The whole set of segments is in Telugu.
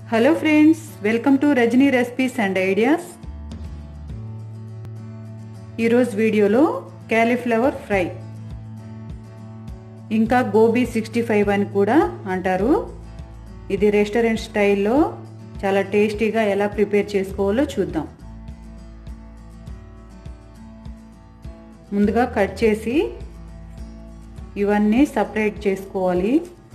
hello friends welcome to Rajani recipes and ideas ఈరోజు వీడియోలో క్యాలీఫ్లవర్ ఫ్రై ఇంకా గోబీ సిక్స్టీ ఫైవ్ అని కూడా అంటారు ఇది రెస్టారెంట్ స్టైల్లో చాలా టేస్టీగా ఎలా ప్రిపేర్ చేసుకోవాలో చూద్దాం ముందుగా కట్ చేసి ఇవన్నీ సపరేట్ చేసుకోవాలి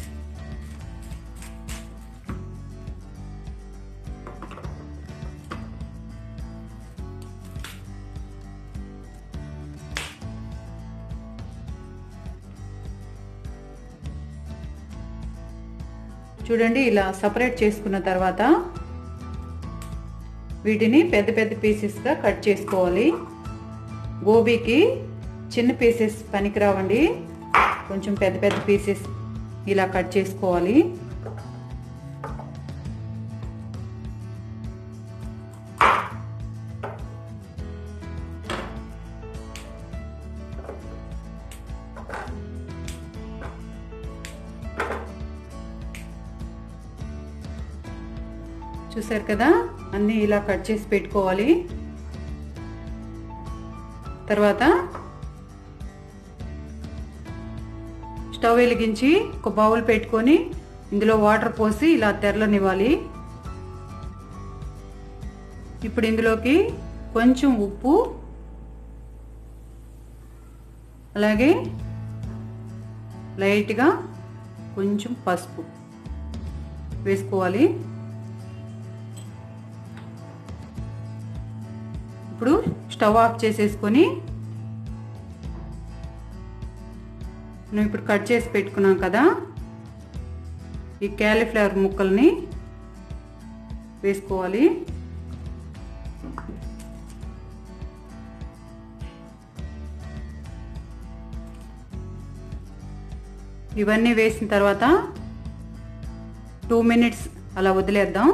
చూడండి ఇలా సపరేట్ చేసుకున్న తర్వాత వీటిని పెద్ద పెద్ద పీసెస్గా కట్ చేసుకోవాలి గోబీకి చిన్న పీసెస్ పనికిరావండి కొంచెం పెద్ద పెద్ద పీసెస్ ఇలా కట్ చేసుకోవాలి చూసారు కదా అన్నీ ఇలా కట్ చేసి పెట్టుకోవాలి తర్వాత స్టవ్ వెలిగించి ఒక బౌల్ పెట్టుకొని ఇందులో వాటర్ పోసి ఇలా తెరలనివ్వాలి ఇప్పుడు ఇందులోకి కొంచెం ఉప్పు అలాగే లైట్గా కొంచెం పసుపు వేసుకోవాలి ఇప్పుడు స్టవ్ ఆఫ్ చేసేసుకొని మనం ఇప్పుడు కట్ చేసి పెట్టుకున్నాం కదా ఈ క్యాలీఫ్లవర్ ముక్కల్ని వేసుకోవాలి ఇవన్నీ వేసిన తర్వాత టూ మినిట్స్ అలా వదిలేద్దాం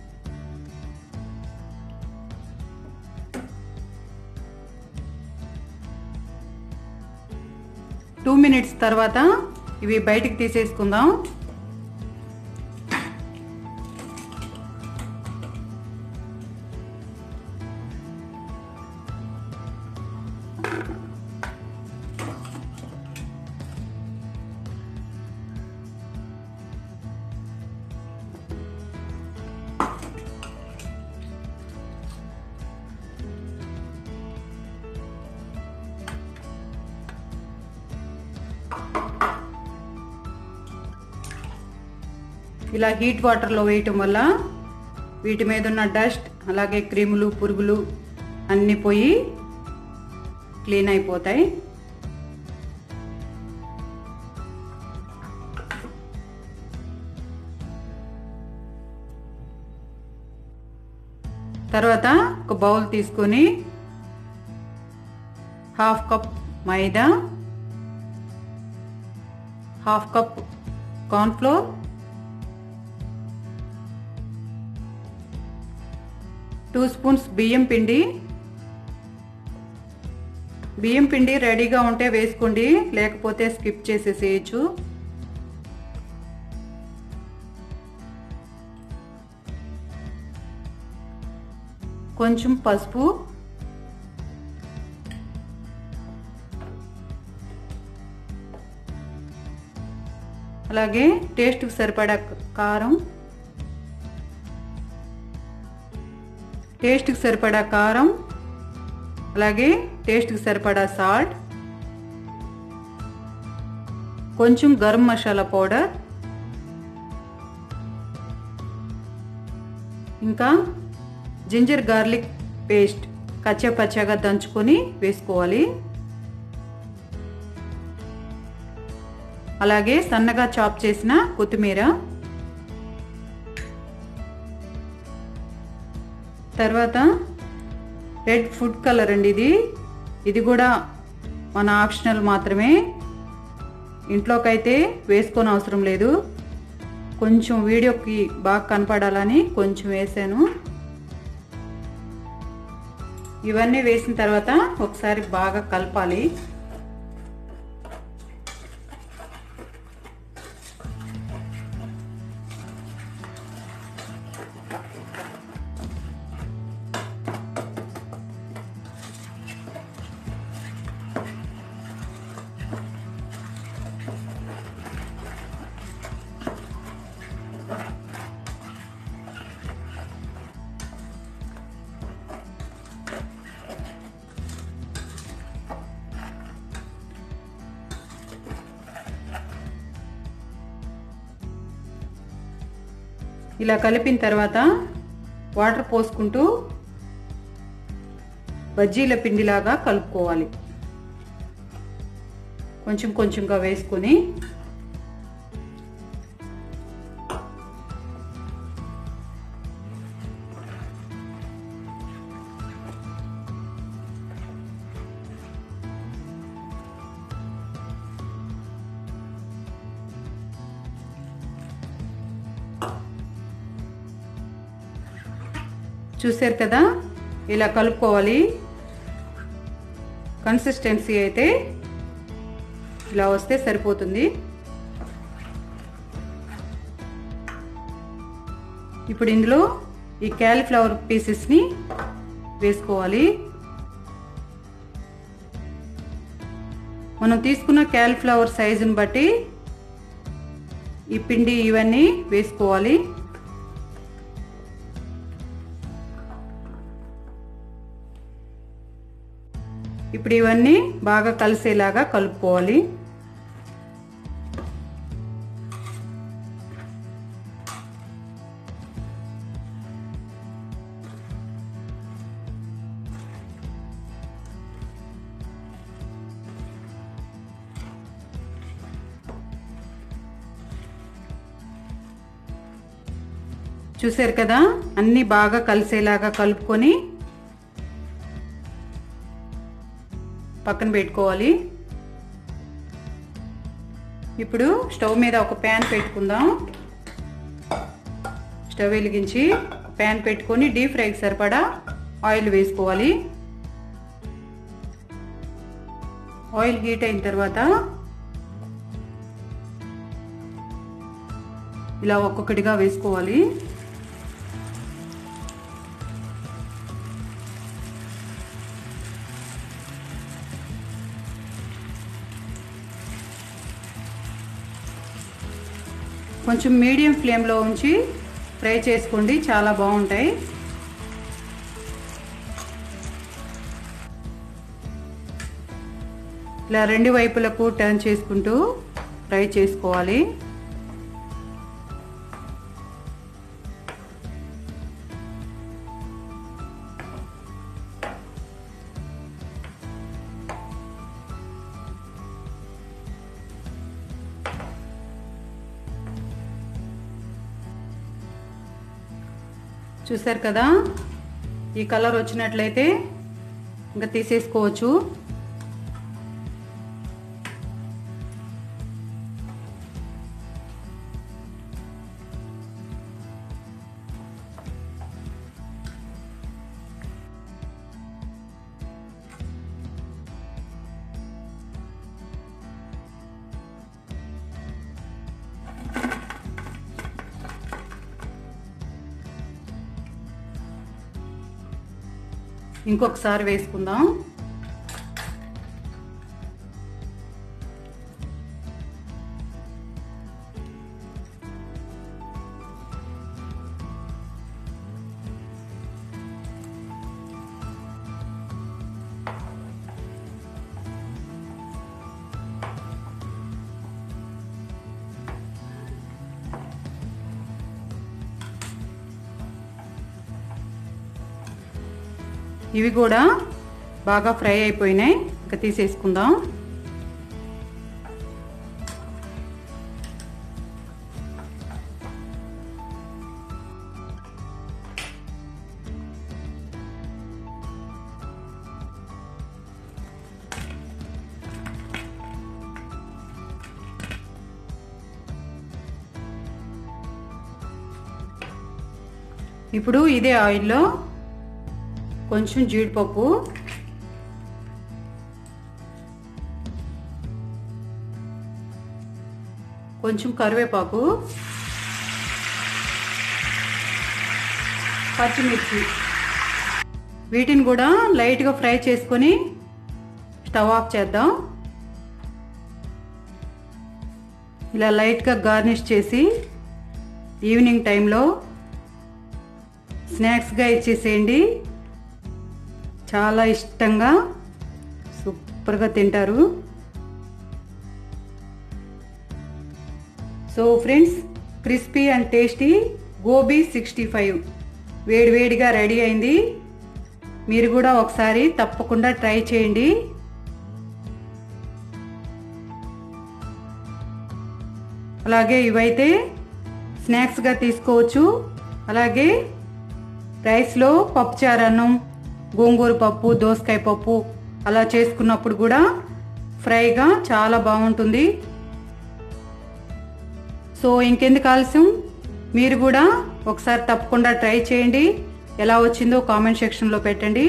టూ మినిట్స్ తర్వాత ఇవి బయటికి తీసేసుకుందాం ఇలా హీట్ వాటర్లో వేయటం వల్ల వీటి మీద ఉన్న డస్ట్ అలాగే క్రిములు పురుగులు అన్నీ పోయి క్లీన్ అయిపోతాయి తర్వాత ఒక బౌల్ తీసుకొని half cup maida half cup cornflour two spoons బియ్యం పిండి బియ్యం పిండి రెడీగా ఉంటే వేసుకోండి లేకపోతే స్కిప్ చేసేసేయచ్చు కొంచెం పసుపు అలాగే టేస్ట్కి సరిపడా కారం టేస్ట్కి సరిపడా కారం అలాగే టేస్ట్కి సరిపడా సాల్ట్ కొంచెం గరం మసాలా పౌడర్ ఇంకా జింజర్ గార్లిక్ పేస్ట్ కచ్చా పచ్చగా దంచుకొని వేసుకోవాలి అలాగే సన్నగా చాప్ చేసిన కొత్తిమీర తర్వాత రెడ్ ఫుడ్ కలర్ అండి ఇది ఇది కూడా మన ఆప్షనల్ మాత్రమే ఇంట్లోకైతే వేసుకొని అవసరం లేదు కొంచెం వీడియోకి బాగా కనపడాలని కొంచెం వేసాను ఇవన్నీ వేసిన తర్వాత ఒకసారి బాగా కలపాలి ఇలా కలిపిన తర్వాత వాటర్ పోసుకుంటూ బజ్జీల పిండిలాగా కలుపుకోవాలి కొంచెం కొంచెంగా వేసుకొని చూసారు కదా ఇలా కలుపుకోవాలి కన్సిస్టెన్సీ అయితే ఇలా వస్తే సరిపోతుంది ఇప్పుడు ఇందులో ఈ క్యాలీఫ్లవర్ పీసెస్ని వేసుకోవాలి మనం తీసుకున్న క్యాలీఫ్లవర్ సైజుని బట్టి ఈ పిండి ఇవన్నీ వేసుకోవాలి ఇప్పుడు ఇవన్నీ బాగా కలిసేలాగా కలుపుకోవాలి చూసారు కదా అన్నీ బాగా కలిసేలాగా కలుపుకొని పక్కన పెట్టుకోవాలి ఇప్పుడు స్టవ్ మీద ఒక ప్యాన్ పెట్టుకుందాం స్టవ్ వెలిగించి ప్యాన్ పెట్టుకొని డీప్ ఫ్రైకి సరిపడా ఆయిల్ వేసుకోవాలి ఆయిల్ హీట్ అయిన తర్వాత ఇలా ఒక్కొక్కటిగా వేసుకోవాలి కొంచెం మీడియం ఫ్లేమ్లో ఉంచి ఫ్రై చేసుకోండి చాలా బాగుంటాయి ఇలా రెండు వైపులకు టర్న్ చేసుకుంటూ ఫ్రై చేసుకోవాలి చూసారు కదా ఈ కలర్ వచ్చినట్లయితే ఇంకా తీసేసుకోవచ్చు ఇంకొకసారి వేసుకుందాం ఇవి కూడా బాగా ఫ్రై అయిపోయినాయి ఇంకా తీసేసుకుందాం ఇప్పుడు ఇదే ఆయిల్లో కొంచెం జీడిపప్పు కొంచెం కరివేపాకు పచ్చిమిర్చి వీటిని కూడా లైట్గా ఫ్రై చేసుకొని స్టవ్ ఆఫ్ చేద్దాం ఇలా లైట్గా గార్నిష్ చేసి ఈవినింగ్ టైంలో స్నాక్స్గా ఇచ్చేసేయండి చాలా ఇష్టంగా సూపర్గా తింటారు so friends crispy and tasty gobi sixty five వేడివేడిగా రెడీ అయింది మీరు కూడా ఒకసారి తప్పకుండా ట్రై చేయండి అలాగే ఇవైతే స్నాక్స్గా తీసుకోవచ్చు అలాగే రైస్లో పప్పుచారు అన్నం గోంగూర పప్పు దోసకాయ పప్పు అలా చేసుకున్నప్పుడు కూడా ఫ్రైగా చాలా బాగుంటుంది సో ఇంకెందుకు ఆలస్యం మీరు కూడా ఒకసారి తప్పకుండా ట్రై చేయండి ఎలా వచ్చిందో కామెంట్ సెక్షన్లో పెట్టండి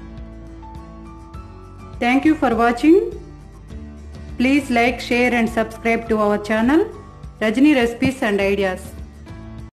thank you for watching please like share and subscribe to our channel Rajani recipes and ideas